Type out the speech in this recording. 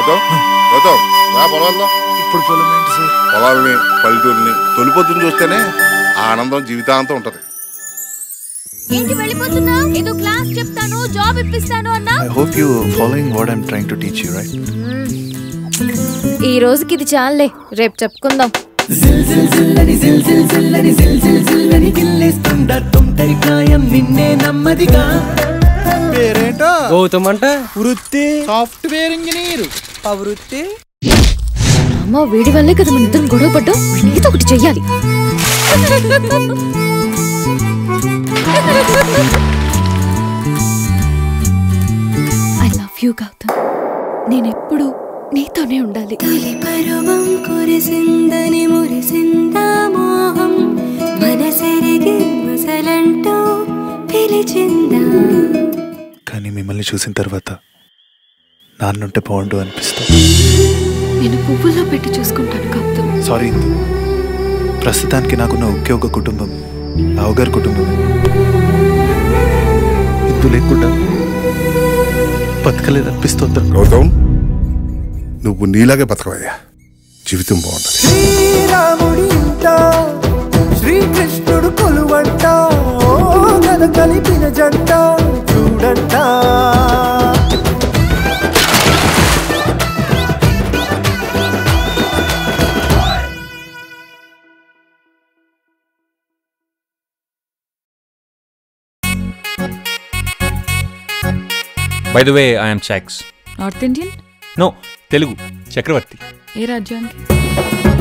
గౌతమ్ గౌతమ్ రా పొలాల్లో ఇప్పుడు పొలం ఏంటి సార్ పొలాల్ని పల్లెటూరిని తొలిపొద్దుని చూస్తేనే ఆ ఆనందం జీవితాంతం ఉంటది ఏంటి వెళ్ళిపోతున్నా ఏదో క్లాస్ చెప్తాను జాబ్ ఇప్పిస్తాను అన్నా I hope you following what I'm trying to teach you right ఈ రోజుకి ఇది చాలే రేపు చెప్పుకుందాం జిల్ జిల్ జిల్లని జిల్ జిల్ జిల్లని జిల్ జిల్ జిల్లని గిల్లేస్తుందా తొంటరి ప్రాయం నిన్నే నమ్మదిగా పేరేంటో గౌతమ్ అంట వృత్తి సాఫ్ట్వేర్ ఇంజనీర్ వృత్తి అమ్మ వీడి వల్లే కదా మన ఇద్దరం గొడవ పడ్డాం నీతో ఒకటి చెయ్యాలి ఐ లవ్ యూ గౌతమ్ నేనెప్పుడు నీతోనే ఉండాలి తొలి పరువం కురిసిందని మురిసిందా మోహం మనసెరిగి మసలంటూ పిలిచిందా కానీ మిమ్మల్ని చూసిన తర్వాత నాన్నుంటే బాగుండు అనిపిస్తుంది నేను పువ్వుల్లో పెట్టి చూసుకుంటాను గౌతమ్ సారీ ఇందు ప్రస్తుతానికి నాకున్న ఒకే ఒక కుటుంబం రావుగారి కుటుంబం ఇందు లేకుండా బతకలేదనిపిస్తుందా గౌతమ్ నువ్వు నీలాగే బతకవయ్యా జీవితం బాగుంటది శ్రీరాముడి ఇంట శ్రీకృష్ణుడు కొలువంట ఓ కథ కలిపిన జంట చూడంట బై ద వే ఐఎమ్ చాక్స్ నార్త్ ఇండియన్ నో తెలుగు చక్రవర్తి ఏ రాజ్యానికి